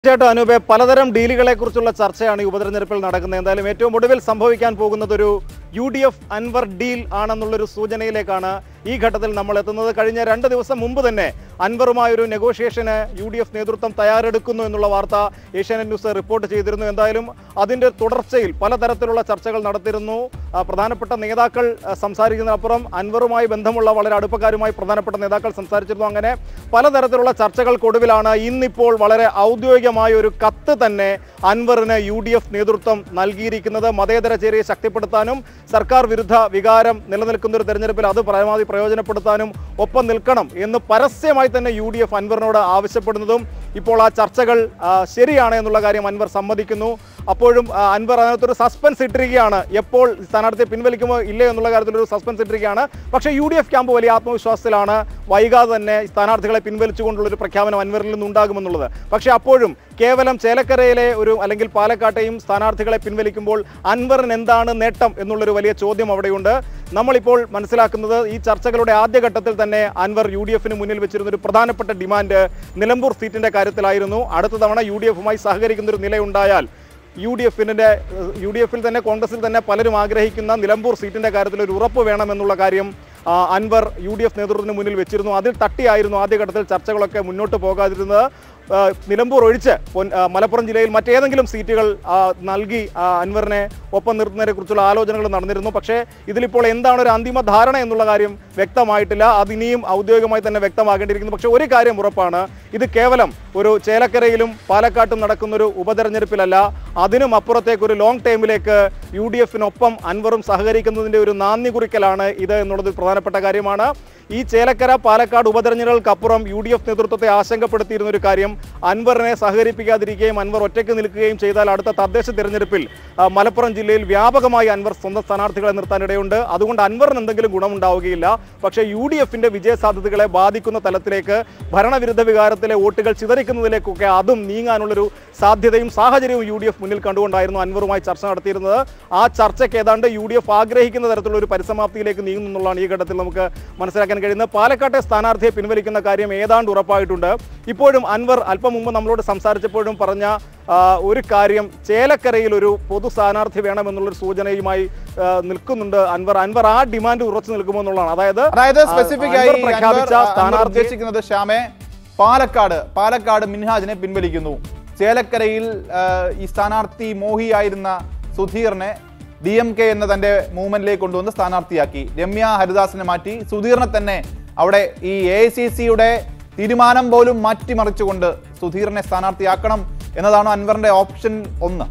തീർച്ചയായിട്ടും അനൂപെ പലതരം ഡീലുകളെ കുറിച്ചുള്ള ചർച്ചയാണ് ഈ ഉപതെരഞ്ഞെടുപ്പിൽ നടക്കുന്നത് എന്തായാലും ഏറ്റവും ഒടുവിൽ സംഭവിക്കാൻ പോകുന്നത് ഒരു U D F Anwar deal ആണെന്നുള്ളൊരു സൂചനയിലേക്കാണ് ഈ ഘട്ടത്തിൽ നമ്മൾ എത്തുന്നത് കഴിഞ്ഞ രണ്ട് ദിവസം മുമ്പ് തന്നെ അൻവറുമായൊരു നെഗോഷിയേഷന് യു ഡി എഫ് നേതൃത്വം തയ്യാറെടുക്കുന്നു എന്നുള്ള വാർത്ത ഏഷ്യാനെറ്റ് ന്യൂസ് റിപ്പോർട്ട് ചെയ്തിരുന്നു എന്തായാലും അതിന്റെ തുടർച്ചയിൽ പലതരത്തിലുള്ള ചർച്ചകൾ നടത്തിയിരുന്നു ആ, പ്രധാനപ്പെട്ട നേതാക്കൾ ആ, സംസാരിക്കുന്നതിനപ്പുറം അൻവറുമായി ബന്ധമുള്ള വളരെ അടുപ്പക്കാരുമായി പ്രധാനപ്പെട്ട നേതാക്കൾ സംസാരിച്ചിരുന്നു അങ്ങനെ പലതരത്തിലുള്ള ചർച്ചകൾക്കൊടുവിലാണ് ഇന്നിപ്പോൾ വളരെ ഔദ്യോഗികമായ ഒരു കത്ത് തന്നെ അൻവറിന് യു ഡി എഫ് നേതൃത്വം നൽകിയിരിക്കുന്നത് മതേതര ചേരിയെ ശക്തിപ്പെടുത്താനും സർക്കാർ വിരുദ്ധ വികാരം നിലനിൽക്കുന്ന ഒരു തെരഞ്ഞെടുപ്പിൽ അത് പരമാവധി പ്രയോജനപ്പെടുത്താനും ഒപ്പം നിൽക്കണം എന്ന് പരസ്യമായി തന്നെ യു ഡി എഫ് അൻവറിനോട് ആവശ്യപ്പെടുന്നതും ഇപ്പോൾ ആ ചർച്ചകൾ ആ, ശരിയാണ് എന്നുള്ള കാര്യം അൻവർ സമ്മതിക്കുന്നു അപ്പോഴും ആ, അൻവർ അതിനകത്തൊരു സസ്പെൻസ് ഇട്ടിരിക്കുകയാണ് എപ്പോൾ സ്ഥാനാർത്ഥിയെ പിൻവലിക്കുമോ ഇല്ലേ എന്നുള്ള കാര്യത്തിൽ ഒരു സസ്പെൻസ് ഇട്ടിരിക്കുകയാണ് പക്ഷേ യു ഡി എഫ് ക്യാമ്പ് വലിയ ആത്മവിശ്വാസത്തിലാണ് വൈകാതെ തന്നെ സ്ഥാനാർത്ഥികളെ പിൻവലിച്ചുകൊണ്ടുള്ള ഒരു പ്രഖ്യാപനം അൻവറിൽ നിന്നുണ്ടാകുമെന്നുള്ളത് പക്ഷേ അപ്പോഴും കേവലം ചേലക്കരയിലെ ഒരു അല്ലെങ്കിൽ പാലക്കാട്ടെയും സ്ഥാനാർത്ഥികളെ പിൻവലിക്കുമ്പോൾ അൻവറിന് എന്താണ് നേട്ടം എന്നുള്ളൊരു വലിയ ചോദ്യം അവിടെയുണ്ട് നമ്മളിപ്പോൾ മനസ്സിലാക്കുന്നത് ഈ ചർച്ചകളുടെ ആദ്യഘട്ടത്തിൽ തന്നെ അൻവർ യു ഡി എഫിന് മുന്നിൽ വെച്ചിരുന്ന ഒരു പ്രധാനപ്പെട്ട ഡിമാൻഡ് നിലമ്പൂർ സീറ്റിന്റെ കാര്യത്തിലായിരുന്നു അടുത്ത തവണ യു ഡി എഫുമായി സഹകരിക്കുന്ന ഒരു നിലയുണ്ടായാൽ യു ഡി എഫിൻ്റെ യു ഡി എഫിൽ തന്നെ കോൺഗ്രസിൽ തന്നെ പലരും ആഗ്രഹിക്കുന്ന നിലമ്പൂർ സീറ്റിന്റെ കാര്യത്തിൽ ഒരു ഉറപ്പ് വേണമെന്നുള്ള കാര്യം ആ, അൻവർ യു ഡി എഫ് നേതൃത്വത്തിന് മുന്നിൽ വെച്ചിരുന്നു അതിൽ തട്ടിയായിരുന്നു ആദ്യഘട്ടത്തിൽ ചർച്ചകളൊക്കെ മുന്നോട്ട് പോകാതിരുന്നത് ആ, നിലമ്പൂർ ഒഴിച്ച് പൊൻ- ആ, മലപ്പുറം ജില്ലയിൽ മറ്റേതെങ്കിലും സീറ്റുകൾ ആ, നൽകി ആ, അൻവറിനെ ഒപ്പം നിർത്തുന്നതിനെ കുറിച്ചുള്ള ആലോചനകൾ നടന്നിരുന്നു പക്ഷേ ഇതിലിപ്പോൾ എന്താണ് ഒരു അന്തിമ ധാരണ എന്നുള്ള കാര്യം വ്യക്തമായിട്ടില്ല അതിനിയും ഔദ്യോഗികമായി തന്നെ വ്യക്തമാകേണ്ടിയിരിക്കുന്നു പക്ഷേ ഒരു കാര്യം ഉറപ്പാണ് ഇത് കേവലം ഒരു ചേലക്കരയിലും പാലക്കാട്ടും നടക്കുന്ന ഒരു ഉപതെരഞ്ഞെടുപ്പിലല്ല അതിനും അപ്പുറത്തേക്ക് ഒരു ലോങ് ടൈമിലേക്ക് യു ഡി എഫിനൊപ്പം അൻവറും സഹകരിക്കുന്നതിന്റെ ഒരു നാന്ദി കുറിക്കലാണ് ഇത് എന്നുള്ളത് പ്രധാനപ്പെട്ട കാര്യമാണ് ഈ ചേലക്കര പാലക്കാട് ഉപതെരഞ്ഞെടുപ്പുകൾക്കപ്പുറം യു ഡി എഫ് നേതൃത്വത്തെ ആശങ്കപ്പെടുത്തിയിരുന്ന ഒരു കാര്യം അൻവറിനെ സഹകരിപ്പിക്കാതിരിക്കുകയും അൻവർ ഒറ്റയ്ക്ക് നിൽക്കുകയും ചെയ്താൽ അടുത്ത തദ്ദേശ തെരഞ്ഞെടുപ്പിൽ ആ, മലപ്പുറം ജില്ലയിൽ വ്യാപകമായി അൻവർ സ്വന്തം സ്ഥാനാർത്ഥികളെ നിർത്താനിടയുണ്ട് അതുകൊണ്ട് അൻവറിന് എന്തെങ്കിലും ഗുണമുണ്ടാവുകയില്ല പക്ഷേ യു ഡി എഫിന്റെ വിജയസാധ്യതകളെ ബാധിക്കുന്ന തലത്തിലേക്ക് ഭരണവിരുദ്ധ വികാരത്തിലെ വോട്ടുകൾ ചിതറിക്കുന്നതിലേക്കൊക്കെ അതും നീങ്ങാനുള്ളൊരു സാധ്യതയും സാഹചര്യവും യു ഡി എഫ് മുന്നിൽ കണ്ടുകൊണ്ടായിരുന്നു അൻവറുമായി ചർച്ച നടത്തിയിരുന്നത് ആ ചർച്ചയ്ക്ക് ഏതാണ്ട് യു ഡി എഫ് ആഗ്രഹിക്കുന്ന തരത്തിലുള്ള ഒരു പരിസമാപ്തിയിലേക്ക് നീങ്ങുന്നു എന്നുള്ളതാണ് ഈ ഘട്ടത്തിൽ നമുക്ക് മനസ്സിലാക്കാൻ കഴിയുന്നത് പാലക്കാട്ടെ സ്ഥാനാർത്ഥിയെ പിൻവലിക്കുന്ന കാര്യം ഏതാണ്ട് ഉറപ്പായിട്ടുണ്ട് ഇപ്പോഴും അൻവർ അല്പം മുമ്പ് നമ്മളോട് സംസാരിച്ചപ്പോഴും പറഞ്ഞ ആ, ഒരു കാര്യം ചേലക്കരയിൽ ഒരു പൊതു സ്ഥാനാർത്ഥി വേണമെന്നുള്ളൊരു സൂചനയുമായി ആ, നിൽക്കുന്നുണ്ട് അൻവർ അൻവർ ആ ഡിമാൻഡ് ഉറച്ചു നിൽക്കുമോ എന്നുള്ളതാണ് അതായത് അതായത് ആ, സ്പെസിഫിക് അൻവർ ആയി പ്രഖ്യാപിച്ച അൻവർ- അൻവർ സ്ഥാനാർത്ഥി ഉദ്ദേശിക്കുന്നത് ശ്യാമെ പാലക്കാട് പാലക്കാട് മിൻഹാജിനെ പിൻവലിക്കുന്നു ചേലക്കരയിൽ ആ, ഈ സ്ഥാനാർത്ഥി മോഹിയായിരുന്ന സുധീറിനെ ഡി എം കെ എന്ന തന്റെ മൂവ്മെന്റിലേക്ക് കൊണ്ടുവന്ന് സ്ഥാനാർത്ഥിയാക്കി രമ്യ ഹരിദാസിനെ മാറ്റി സുധീറിനെ തന്നെ അവിടെ ഈ എ ഐ സി സിയുടെ തീരുമാനം പോലും മാറ്റിമറിച്ചുകൊണ്ട് സുധീറിനെ സ്ഥാനാർത്ഥിയാക്കണം എന്നതാണ് അൻവറിന്റെ ഓപ്ഷൻ ഒന്ന്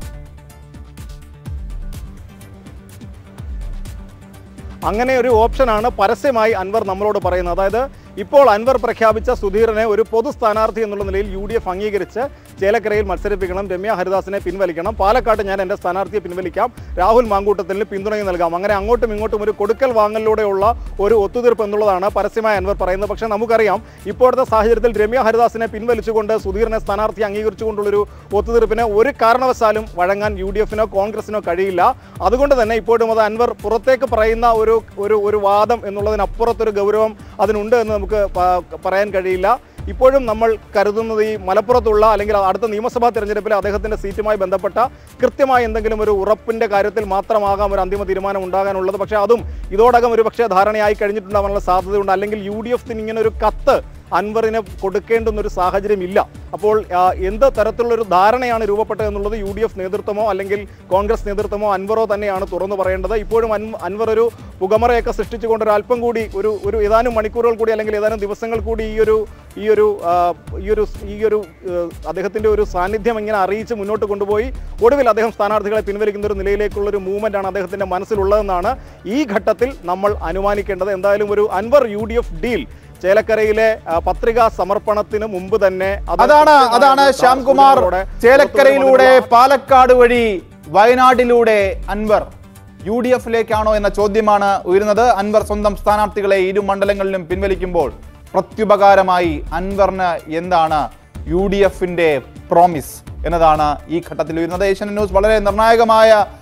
അങ്ങനെ ഒരു ഓപ്ഷനാണ് പരസ്യമായി അൻവർ നമ്മളോട് പറയുന്നത് അതായത് ഇപ്പോൾ അൻവർ പ്രഖ്യാപിച്ച സുധീറിനെ ഒരു പൊതു സ്ഥാനാർത്ഥി എന്നുള്ള നിലയിൽ യു ഡി എഫ് അംഗീകരിച്ച് ചേലക്കരയിൽ മത്സരിപ്പിക്കണം രമ്യ ഹരിദാസിനെ പിൻവലിക്കണം പാലക്കാട് ഞാൻ എൻ്റെ സ്ഥാനാർത്ഥിയെ പിൻവലിക്കാം രാഹുൽ മാങ്കൂട്ടത്തിന് പിന്തുണയും നൽകാം അങ്ങനെ അങ്ങോട്ടും ഇങ്ങോട്ടും ഒരു കൊടുക്കൽ വാങ്ങലിലൂടെയുള്ള ഒരു ഒത്തുതീർപ്പ് എന്നുള്ളതാണ് പരസ്യമായി അൻവർ പറയുന്നത് പക്ഷേ നമുക്കറിയാം ഇപ്പോഴത്തെ സാഹചര്യത്തിൽ രമ്യ ഹരിദാസിനെ പിൻവലിച്ചുകൊണ്ട് സുധീറിനെ സ്ഥാനാർത്ഥി അംഗീകരിച്ചുകൊണ്ടുള്ളൊരു ഒത്തുതീർപ്പിന് ഒരു കാരണവശാലും വഴങ്ങാൻ യു ഡി എഫിനോ കോൺഗ്രസിനോ കഴിയില്ല അതുകൊണ്ട് തന്നെ ഇപ്പോഴും അത് അൻവർ പുറത്തേക്ക് പറയുന്ന ഒരു ഒരു ഒരു വാദം എന്നുള്ളതിനപ്പുറത്തൊരു ഗൗരവം അതിനുണ്ട് എന്ന് നമുക്ക് പ- പറയാൻ കഴിയില്ല ഇപ്പോഴും നമ്മൾ കരുതുന്നത് ഈ മലപ്പുറത്തുള്ള അല്ലെങ്കിൽ അടുത്ത നിയമസഭാ തെരഞ്ഞെടുപ്പിൽ അദ്ദേഹത്തിന്റെ സീറ്റുമായി ബന്ധപ്പെട്ട കൃത്യമായ എന്തെങ്കിലും ഒരു ഉറപ്പിന്റെ കാര്യത്തിൽ മാത്രമാകാം ഒരു അന്തിമ തീരുമാനം ഉണ്ടാകാനുള്ളത് പക്ഷേ അതും ഇതോടകം ഒരു പക്ഷേ ധാരണയായി കഴിഞ്ഞിട്ടുണ്ടാവാനുള്ള സാധ്യതയുണ്ട് അല്ലെങ്കിൽ യു ഡി എഫിന് ഇങ്ങനെ ഒരു കത്ത് അൻവറിന് കൊടുക്കേണ്ടുന്ന ഒരു സാഹചര്യം ഇല്ല അപ്പോൾ ആ, എന്ത് തരത്തിലുള്ളൊരു ധാരണയാണ് രൂപപ്പെട്ടത് എന്നുള്ളത് യു ഡി എഫ് നേതൃത്വമോ അല്ലെങ്കിൽ കോൺഗ്രസ് നേതൃത്വമോ അൻവറോ തന്നെയാണ് തുറന്നു പറയേണ്ടത് ഇപ്പോഴും അൻ- അൻവർ ഒരു പുകമറയൊക്കെ സൃഷ്ടിച്ചുകൊണ്ട് ഒരു അല്പം കൂടി ഒരു ഒരു ഏതാനും മണിക്കൂറുകൾ കൂടി അല്ലെങ്കിൽ ഏതാനും ദിവസങ്ങൾ കൂടി ഈ ഒരു ഈ ഒരു ആ, ഈ ഒരു ഈ ഒരു ഏഹ്, അദ്ദേഹത്തിന്റെ ഒരു സാന്നിധ്യം ഇങ്ങനെ അറിയിച്ച് മുന്നോട്ട് കൊണ്ടുപോയി ഒടുവിൽ അദ്ദേഹം സ്ഥാനാർത്ഥികളെ പിൻവലിക്കുന്ന ഒരു നിലയിലേക്കുള്ള ഒരു മൂവ്മെന്റ് ആണ് അദ്ദേഹത്തിന്റെ മനസ്സിലുള്ളതെന്നാണ് ഈ ഘട്ടത്തിൽ നമ്മൾ അനുമാനിക്കേണ്ടത് എന്തായാലും ഒരു Anwar U D F deal ചേലക്കരയിലെ ആ, പത്രികാ സമർപ്പണത്തിന് മുമ്പ് തന്നെ അത് അതാണ് അതാണ് കൃത്യമായ ശ്യാംകുമാർ സൂചനകളോടെ ചേലക്കരയിലൂടെ പുറത്തുവരുമെന്നുള്ള പാലക്കാട് വഴി വയനാട്ടിലൂടെ അൻവർ യു ഡി എഫിലേക്കാണോ എന്ന ചോദ്യമാണ് ഉയരുന്നത് അൻവർ സ്വന്തം സ്ഥാനാർത്ഥികളെ ഇരു മണ്ഡലങ്ങളിലും പിൻവലിക്കുമ്പോൾ പ്രത്യുപകാരമായി അൻവറിന് എന്താണ് യു ഡി എഫിന്റെ പ്രോമിസ് എന്നതാണ് ഈ ഘട്ടത്തിൽ ഉയരുന്നത് ഏഷ്യൻ ന്യൂസ് വളരെ നിർണായകമായ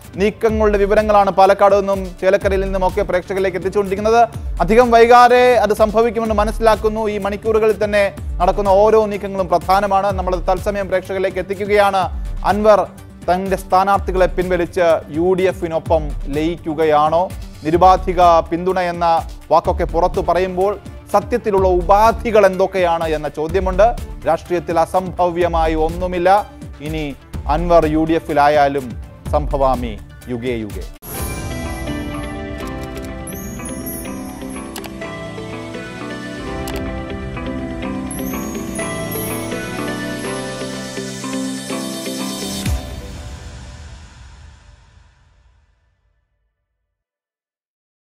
നീക്കങ്ങളുടെ വിവരങ്ങളാണ് പാലക്കാട് നിന്നും ചേലക്കരയിൽ നിന്നും ഒക്കെ പ്രേക്ഷകരിലേക്ക് എത്തിച്ചുകൊണ്ടിരിക്കുന്നത് അധികം വൈകാതെ അത് സംഭവിക്കുമെന്ന് മനസ്സിലാക്കുന്നു ഈ മണിക്കൂറുകളിൽ തന്നെ നടക്കുന്ന ഓരോ നീക്കങ്ങളും പ്രധാനമാണ് നമ്മൾ തത്സമയം പ്രേക്ഷകരിലേക്ക് എത്തിക്കുകയാണ് അൻവർ തന്റെ സ്ഥാനാർത്ഥികളെ പിൻവലിച്ച് യു ഡി എഫിനൊപ്പം ലയിക്കുകയാണോ നിരുപാധിക പിന്തുണ എന്ന വാക്കൊക്കെ പുറത്തു പറയുമ്പോൾ സത്യത്തിലുള്ള ഉപാധികൾ എന്തൊക്കെയാണ് എന്ന ചോദ്യമുണ്ട് രാഷ്ട്രീയത്തിൽ അസംഭവ്യമായി ഒന്നുമില്ല ഇനി അൻവർ യു ഡി എഫിലായാലും സംഭവാമി യുഗേ യുഗേ